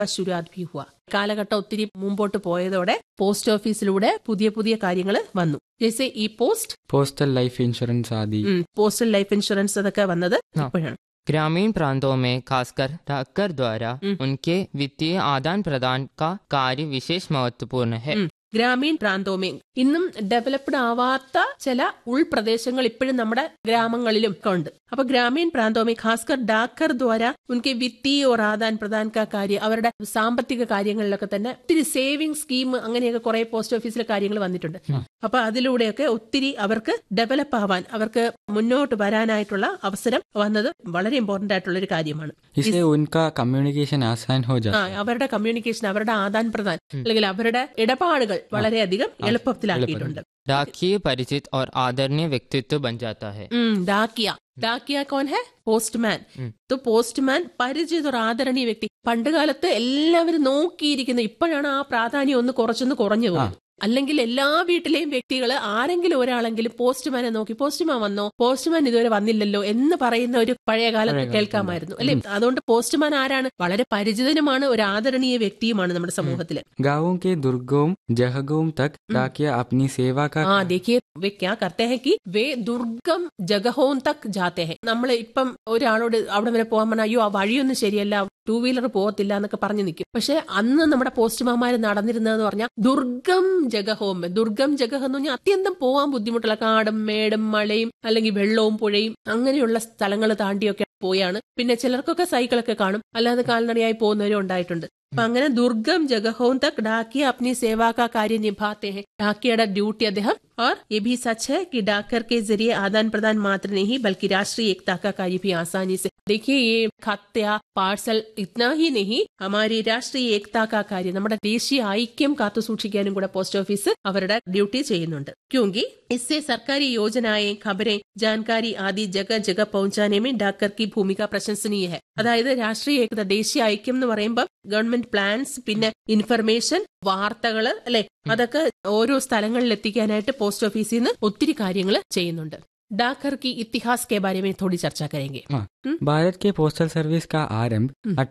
शुरुआत भी हुआ കാലഘട്ടം ഒത്തിരി മുമ്പോട്ട് പോയതോടെ പോസ്റ്റ് ഓഫീസിലൂടെ പുതിയ പുതിയ കാര്യങ്ങൾ വന്നു ജैसे ഈ പോസ്റ്റ് പോസ്റ്റൽ ലൈഫ് ഇൻഷുറൻസ് ആദി പോസ്റ്റൽ ലൈഫ് ഇൻഷുറൻസ് അതൊക്കെ വന്നത് हाँ। ഇപ്പോഴാണ് ग्रामीण प्रांतों में खासकर डाकघर द्वारा हम्म। उनके वित्तीय आदान प्रदान का कार्य विशेष महत्वपूर्ण है ഉം. ഗ്രാമീൺ പ്രാന്തോമേ ഇന്നും ഡെവലപ്ഡ് ആവാത്ത ചില ഉൾപ്രദേശങ്ങൾ ഇപ്പോഴും നമ്മുടെ ഗ്രാമങ്ങളിലും ഒക്കെ ഉണ്ട് അപ്പൊ ഗ്രാമീൺ പ്രാന്തോമേ ഖാസ്കർ ഡാക്കർ ദ്വാര ഉനക്ക് വിത്തീയ ഓർ ആദാൻ പ്രദാൻ കാ കാര്യം അവരുടെ സാമ്പത്തിക കാര്യങ്ങളിലൊക്കെ തന്നെ ഒത്തിരി സേവിംഗ് സ്കീം അങ്ങനെയൊക്കെ കുറെ പോസ്റ്റ് ഓഫീസിലെ കാര്യങ്ങൾ വന്നിട്ടുണ്ട് അപ്പൊ അതിലൂടെയൊക്കെ ഒത്തിരി അവർക്ക് ഡെവലപ്പ് ആവാൻ അവർക്ക് മുന്നോട്ട് വരാനായിട്ടുള്ള അവസരം വന്നത് വളരെ ഇമ്പോർട്ടന്റ് ആയിട്ടുള്ള ഒരു കാര്യമാണ് इससे उनका कम्युनिकेशन आसान हो ആ जाता है അവരുടെ കമ്മ്യൂണിക്കേഷൻ അവരുടെ ആദാൻ പ്രദാൻ അല്ലെങ്കിൽ അവരുടെ ഇടപാടുകൾ വളരെയധികം എളുപ്പത്തിലാക്കിയിട്ടുണ്ട് डाकिए परिचित और आदरणीय व्यक्तित्व बन जाता है ഉം, ഡാക്കിയ ഡാക്കിയ കോൻ ഹെ പോസ്റ്റ്മാൻ तो പോസ്റ്റ്മാൻ പരിചിത ഒരു ആദരണീയ വ്യക്തി പണ്ടുകാലത്ത് എല്ലാവരും നോക്കിയിരിക്കുന്നു ഇപ്പോഴാണ് ആ പ്രാധാന്യം ഒന്ന് കുറച്ചൊന്ന് കുറഞ്ഞു പോയത് അല്ലെങ്കിൽ എല്ലാ വീട്ടിലെയും വ്യക്തികൾ ആരെങ്കിലും ഒരാളെങ്കിലും പോസ്റ്റ്മാനെ നോക്കി പോസ്റ്റ്മാൻ വന്നോ പോസ്റ്റ്മാൻ ഇതുവരെ വന്നില്ലല്ലോ എന്ന് പറയുന്ന ഒരു പഴയ കാലത്ത് പഴയ കാലത്ത് കേൾക്കാമായിരുന്നു അല്ലെ അതുകൊണ്ട് പോസ്റ്റ്മാൻ ആരാണ് വളരെ പരിചിതനുമാണ് ഒരു ആദരണീയ വ്യക്തിയുമാണ് നമ്മുടെ സമൂഹത്തില് गांवों के दुर्गम जहगों तक डाकिया अपनी सेवा का ആ देखिए वे क्या करते हैं कि वे ദുർഗം ജഗഹോം തക് ജാത്തെ ഹെ നമ്മൾ ഇപ്പം ഒരാളോട് അവിടെ വരെ പോകാൻ പറഞ്ഞാൽ അയ്യോ ആ വഴിയൊന്നും ശരിയല്ല ടൂ വീലർ പോകത്തില്ല എന്നൊക്കെ പറഞ്ഞു നിൽക്കും പക്ഷെ അന്ന് നമ്മുടെ പോസ്റ്റ്മാന്മാർ നടന്നിരുന്നതെന്ന് പറഞ്ഞാൽ ദുർഗം ജഗഹോം ദുർഗം ജഗഹം എന്ന് പറഞ്ഞാൽ അത്യന്തം പോകാൻ ബുദ്ധിമുട്ടുള്ള കാടും മേടും മഴയും അല്ലെങ്കിൽ വെള്ളവും പുഴയും അങ്ങനെയുള്ള സ്ഥലങ്ങൾ താണ്ടിയൊക്കെ പോയാണ് പിന്നെ ചിലർക്കൊക്കെ സൈക്കിളൊക്കെ കാണും അല്ലാതെ കാൽനടയായി പോകുന്നവരും ഉണ്ടായിട്ടുണ്ട് അപ്പൊ അങ്ങനെ ദുർഗം ജഗഹോം തക് ഡാക്കിയ അപ്നി സേവാ കാ कार्य निभाते हैं ഡാക്കിയുടെ ഡ്യൂട്ടി അദ്ദേഹം और ये भी सच है कि डाकर के जरिए आदान प्रदान मात्र नहीं बल्कि राष्ट्रीय एकता का कार्य भी आसानी से देखिए ये खत या पार्सल इतना ही नहीं हमारी രാഷ്ട്രീയ ഏക്താ കാ കാര്യം നമ്മുടെ ദേശീയ ഐക്യം കാത്തു സൂക്ഷിക്കാനും കൂടെ പോസ്റ്റ് ഓഫീസ് അവരുടെ ഡ്യൂട്ടി ചെയ്യുന്നുണ്ട് क्योंकि इससे सरकारी योजनाएं खबरें जानकारी आदि जगह जगह पहुंचाने में डाकर की भूमिका प्रशंसनीय है അതായത് രാഷ്ട്രീയ ഏകത ദേശീയ ഐക്യം എന്ന് പറയുമ്പോൾ ഗവൺമെന്റ് പ്ലാൻസ് പിന്നെ ഇൻഫർമേഷൻ വാർത്തകള് അല്ലെ അതൊക്കെ ഓരോ സ്ഥലങ്ങളിൽ എത്തിക്കാനായിട്ട് പോസ്റ്റ് ഓഫീസിൽ നിന്ന് ഒത്തിരി കാര്യങ്ങൾ ചെയ്യുന്നുണ്ട് ഡാക്കർ की इतिहास के बारे में थोड़ी चर्चा करेंगे हाँ, भारत के पोस्टल सर्विस का आरंभ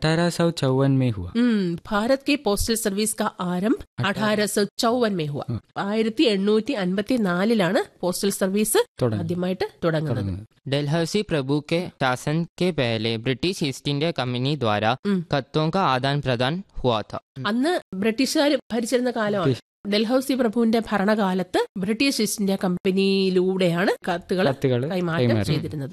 अठारह में हुआ ഉം, ഭാരത് കെ പോസ്റ്റൽ സർവീസ് കാ ആരംഭ് അഠാര സौ ചൗവൻ മേ ഹുവ ആയിരത്തി എണ്ണൂറ്റി അൻപത്തി നാലിലാണ് പോസ്റ്റൽ സർവീസ് തുടങ്ങി. ആദ്യമായിട്ട് തുടങ്ങുന്നത് തുടങ്ങുന്നത്. डलहौसी प्रभु के शासन के पहले ब्रिटिश ईस्ट इंडिया कंपनी द्वारा हम्म। खतों का आदान प्रदान हुआ था അന്ന് ബ്രിട്ടീഷുകാർ ഭരിച്ചിരുന്ന കാലമാണ് ഡൽഹൌസി പ്രഭുവിന്റെ ഭരണകാലത്ത് ബ്രിട്ടീഷ് ഈസ്റ്റ് ഇന്ത്യ കമ്പനിയിലൂടെയാണ് കത്തുകൾ കത്തുകൾ കൈമാറ്റം കൈമാറി. ചെയ്തിരുന്നത്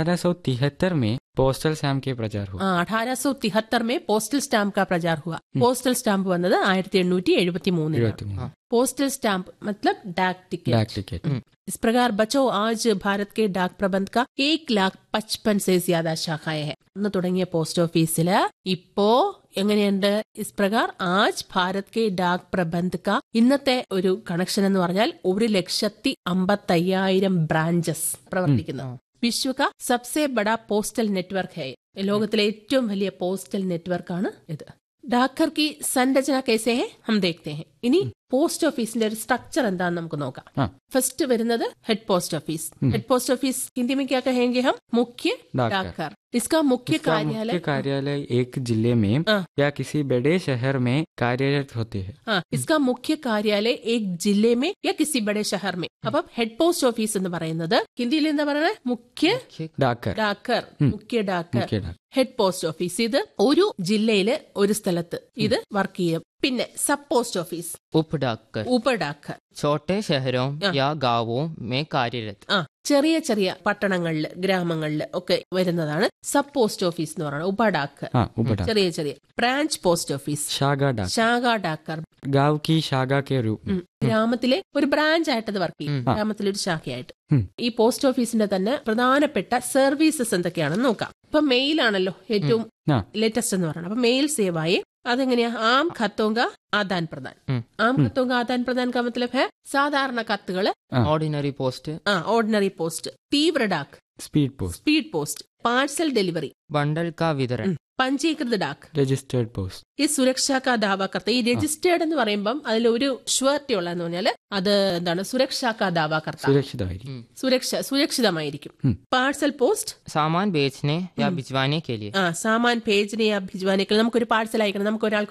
अठारह में पोस्टल स्टैम्प के प्रचार हुआ ആ അठारह सौ तिहत्तर में പോസ്റ്റൽ സ്റ്റാമ്പ് കാ പ്രചാർ ഹുവ പോസ്റ്റൽ സ്റ്റാമ്പ് വന്നത് ആയിരത്തി എണ്ണൂറ്റി എഴുപത്തി മൂന്നിലാണ് ഇരുപത്തിമൂന്ന്. പോസ്റ്റൽ സ്റ്റാമ്പ് മത്ലബ് डाक टिकट डाक टिकट इस प्रकार बचो आज भारत के डाक प्रबंध का एक लाख पचपन से ज्यादा शाखाएं हैं അന്ന് തുടങ്ങിയ പോസ്റ്റ് ഓഫീസില് ഇപ്പോ എങ്ങനെയുണ്ട് ഇസ് പ്രകാർ ആജ് ഭാരത് കെ ഡാക് പ്രബന്ധ് ക ഇന്നത്തെ ഒരു കണക്ഷൻ എന്ന് പറഞ്ഞാൽ ഒരു ലക്ഷത്തി അമ്പത്തയ്യായിരം ബ്രാഞ്ചസ് പ്രവർത്തിക്കുന്നു വിശ്വ ക സബ്സെ ബഡ പോസ്റ്റൽ നെറ്റ്വർക്ക് ഹേ ലോകത്തിലെ ഏറ്റവും വലിയ പോസ്റ്റൽ നെറ്റ്വർക്കാണ് ഇത് ഡാക്കർ കി സംരചന കേസേ ഹെ ഹം ദേഖ്തേ ഹെ ഇനി പോസ്റ്റ് ഓഫീസിന്റെ ഒരു സ്ട്രക്ചർ എന്താന്ന് നമുക്ക് നോക്കാം ആ. फर्स्ट വരുന്നത് head post office head post office Hindi में क्या कहेंगे हम मुख्य डाकघर। डाकघर इसका मुख्य इसका कार्यालय मुख्य कार्यालय एक जिले में हाँ। या किसी बड़े शहर में कार्यरत होते हैं हाँ इसका मुख्य कार्यालय एक ജില്ല में या किसी बड़े शहर में അപ്പം ഹെഡ് പോസ്റ്റ് ഓഫീസ് എന്ന് പറയുന്നത് ഹിന്ദിയിൽ എന്താ പറയുന്നത് മുഖ്യ डाकघर ഡാക്കർ മുഖ്യ ഡാക്കർ मुख्य डाक ഹെഡ് പോസ്റ്റ് ഓഫീസ് ഇത് ഒരു ജില്ലയില് ഒരു സ്ഥലത്ത് ഇത് വർക്ക് ചെയ്യും പിന്നെ സബ് പോസ്റ്റ് ഓഫീസ് उप डाककर ഉപ ഡാക്കർ छोटे शहरों हाँ। या गांवों में कार्यरत ആ ചെറിയ ചെറിയ പട്ടണങ്ങളില് ഗ്രാമങ്ങളില് ഒക്കെ വരുന്നതാണ് സബ് പോസ്റ്റ് ഓഫീസ് എന്ന് പറയുന്നത് ഉപ ഡാക്കർ हाँ उपडाक ചെറിയ ചെറിയ ബ്രാഞ്ച് പോസ്റ്റ് ഓഫീസ് शागा डाक ശാഖ ഡാക്കർ गांव की शागा के रूप में ഉം. ഗ്രാമത്തിലെ ഒരു ബ്രാഞ്ച് ആയിട്ട് അത് വർക്ക് ചെയ്യും ഗ്രാമത്തിലെ ഒരു ശാഖയായിട്ട് ഉം. ഈ പോസ്റ്റ് ഓഫീസിന്റെ തന്നെ പ്രധാനപ്പെട്ട സർവീസസ് എന്തൊക്കെയാണെന്ന് നോക്കാം ഇപ്പൊ മെയിൽ ആണല്ലോ ഏറ്റവും ആ. ലേറ്റസ്റ്റ് എന്ന് പറയുന്നത് അപ്പൊ മെയിൽ സേവായി അതെങ്ങനെയാ ആം ഖത്തോങ്ക ആദാൻ പ്രദാൻ ഉം. ആം ഖത്തോങ്ക ആദാൻ പ്രദാൻ കാ മത്ലബ് ഹെ സാധാരണ കത്തുകള് ऑर्डिनरी पोस्ट ആ ഓർഡിനറി പോസ്റ്റ് തീവ്ര ഡാക്ക് speed post speed post parcel delivery bundle का वितरण പഞ്ചീകൃത ഡാക്ക് रजिस्टर्ड पोस्ट ഈ സുരക്ഷാ ദാവ കർത്ത ഈ രജിസ്റ്റേർഡ് എന്ന് പറയുമ്പം അതിൽ ഒരു ഷുവർട്ടി ഉള്ളതെന്ന് പറഞ്ഞാൽ അത് എന്താണ് സുരക്ഷാ ദാവ കർത്ത सुरक्षित आएगी സുരക്ഷ സുരക്ഷിതമായിരിക്കും ഉം. പാഴ്സൽ പോസ്റ്റ് सामान बेचने या भिजवाने के लिए ആ സാമാൻ പേജിനെ ഭിജുവാനേക്കാൾ നമുക്കൊരു പാഴ്സൽ അയക്കണം നമുക്ക് ഒരാൾക്ക്